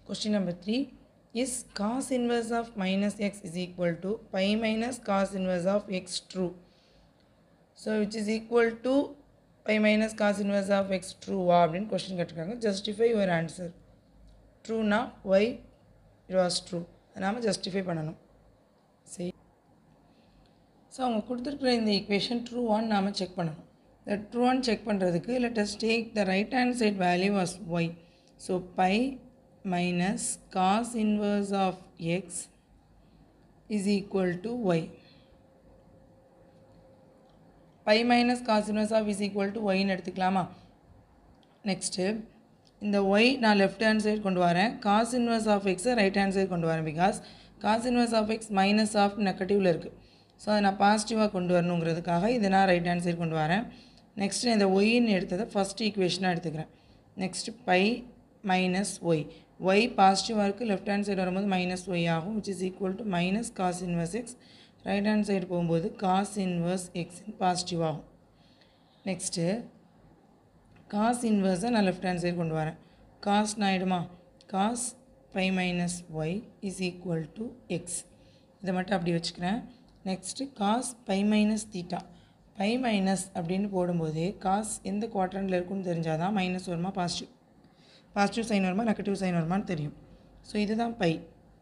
Question number 3 is cos inverse of minus x is equal to pi minus cos inverse of x true. So which is equal to pi minus cos inverse of x true வா அப்படின்னு question கேட்டிருக்காங்க justify your answer ட்ரூனா why it was true நாம் justify பண்ணணும் சரி so அவங்க கொடுத்துருக்குற இந்த ஈக்குவேஷன் ட்ரூவான்னு நாம் செக் பண்ணணும் இந்த ட்ரூவான்னு செக் பண்ணுறதுக்கு let us take the right hand side value was y so pi minus cos inverse of x is equal to y pi minus cos inverse of is equal to ஒய்ன்னு எடுத்துக்கலாமா next இந்த Y நான் left hand side கொண்டு வரேன் cos inverse of எக்ஸை right hand side கொண்டு வரேன் because cos inverse of x minus of நெகட்டிவில் இருக்குது ஸோ அதை நான் பாசிட்டிவாக கொண்டு வரணுங்கிறதுக்காக இதை நான் ரைட் ஹேண்ட் சைடு கொண்டு வரேன் நெக்ஸ்ட் இந்த ஒய்ன்னு எடுத்ததை ஃபஸ்ட் ஈக்குவேஷனாக எடுத்துக்கிறேன் next pi minus y y பாசிட்டிவாக இருக்குது லெஃப்ட் ஹேண்ட் சைடு வரும்போது மைனஸ் ஒய் ஆகும் which is equal to minus cos inverse x right hand side போகும்போது காஸ் இன்வர்ஸ் எக்ஸ் பாசிட்டிவ் ஆகும் நெக்ஸ்ட்டு காஸ் இன்வர்ஸை நான் லெஃப்ட் ஹேண்ட் சைடு கொண்டு வரேன் காஸ் ஆகிடுமா cos pi minus y is equal to x இதை மட்டும் அப்படி வச்சுக்கிறேன் next cos pi minus theta pi minus அப்படின்னு போடும்போதே காஸ் எந்த குவாட்ரண்டில் இருக்குன்னு தெரிஞ்சால் தான் மைனஸ் வருமா பாசிட்டிவ் பாசிட்டிவ் சைன் வருமா நெகட்டிவ் சைன் வருமான்னு தெரியும் ஸோ இதுதான் பை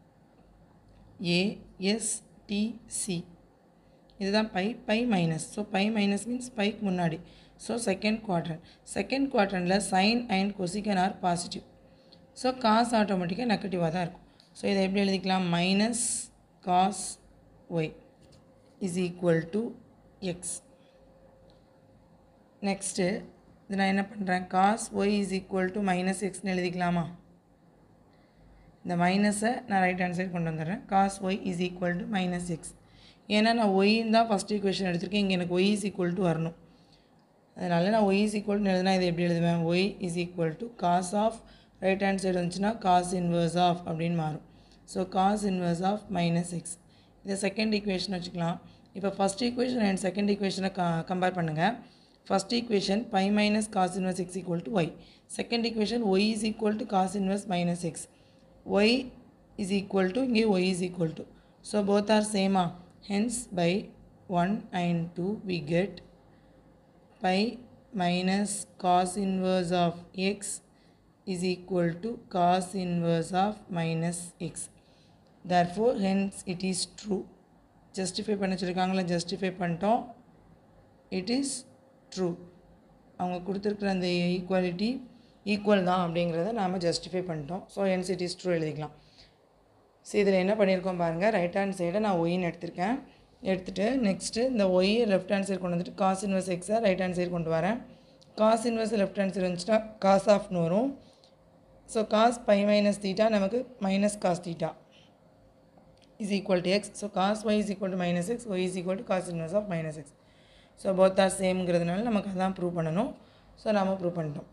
ஏஎஸ்டிசி இதுதான் pi pi minus so pi minus means பைக்கு முன்னாடி ஸோ செகண்ட் குவாட்ரன் செகண்ட் குவாட்ரனில் sine and cosec are positive so cos ஆட்டோமேட்டிக்காக நெகட்டிவாக தான் இருக்கும் ஸோ இதை எப்படி எழுதிக்கலாம் minus cos y is equal to x next இது நான் என்ன பண்ணுறேன் cos y is equal to minus எக்ஸ்னு எழுதிக்கலாமா இந்த மைனஸை நான் ரைட் ஹேண்ட் சைடு கொண்டு வந்துடுறேன் cos y is equal to minus x ஏன்னா நான் ஒய்ன்னு தான் ஃபஸ்ட் ஈக்குவேஷன் எடுத்திருக்கேன் இங்கே எனக்கு ஒய் இஸ் ஈக்குவல் டு வரணும் அதனால் நான் ஒய் இஸ் ஈக்குவல்னு எழுதுனா இதை எப்படி எழுதுவேன் y is equal to cos of right hand side வந்துச்சுன்னா காஸ் இன்வர்ஸ் ஆஃப் அப்படின்னு மாறும் so cos inverse of minus x இதை செகண்ட் ஈக்குவேஷன் வச்சுக்கலாம் இப்போ ஃபஸ்ட் ஈக்குவேஷன் அண்ட் செகண்ட் ஈக்குவேஷனை க கம்பேர் பண்ணுங்கள் first equation pi minus cos inverse x equal to y second equation y is equal to cos inverse minus x y is equal to இங்கே y is equal to so both are சேமா hence pi one and two we get pi minus cos inverse of x is equal to cos inverse of minus x. Therefore, hence it is true. Justify பண்ண சொல்லியிருக்காங்களா justify பண்ணிட்டோம் it is true அவங்க கொடுத்துருக்குற அந்த equality equal தான் அப்படிங்கிறத நாம் justify பண்ணிட்டோம் so hence it is true எழுதிக்கலாம் ஸோ இதில் என்ன பண்ணியிருக்கோம் பாருங்கள் ரைட் ஹேண்ட் சைடை நான் ஒயின்னு எடுத்திருக்கேன் எடுத்துகிட்டு நெக்ஸ்ட்டு இந்த ஒய் லெஃப்ட் ஹேண்ட் சைடு கொண்டு வந்துட்டு காஸ் இன்வர்ஸ் எக்ஸை ரைட் ஹேண்ட் சைடு கொண்டு வரேன் cos inverse left hand side வந்துச்சுன்னா காஸ் ஆஃப்னு வரும் so cos pi minus theta நமக்கு minus cos theta is equal to x so cos y is equal to minus x y is equal to cos inverse of minus x so both are சேம்ங்கிறதுனால நமக்கு அதான் prove பண்ணணும் so நாம் prove பண்ணிட்டோம்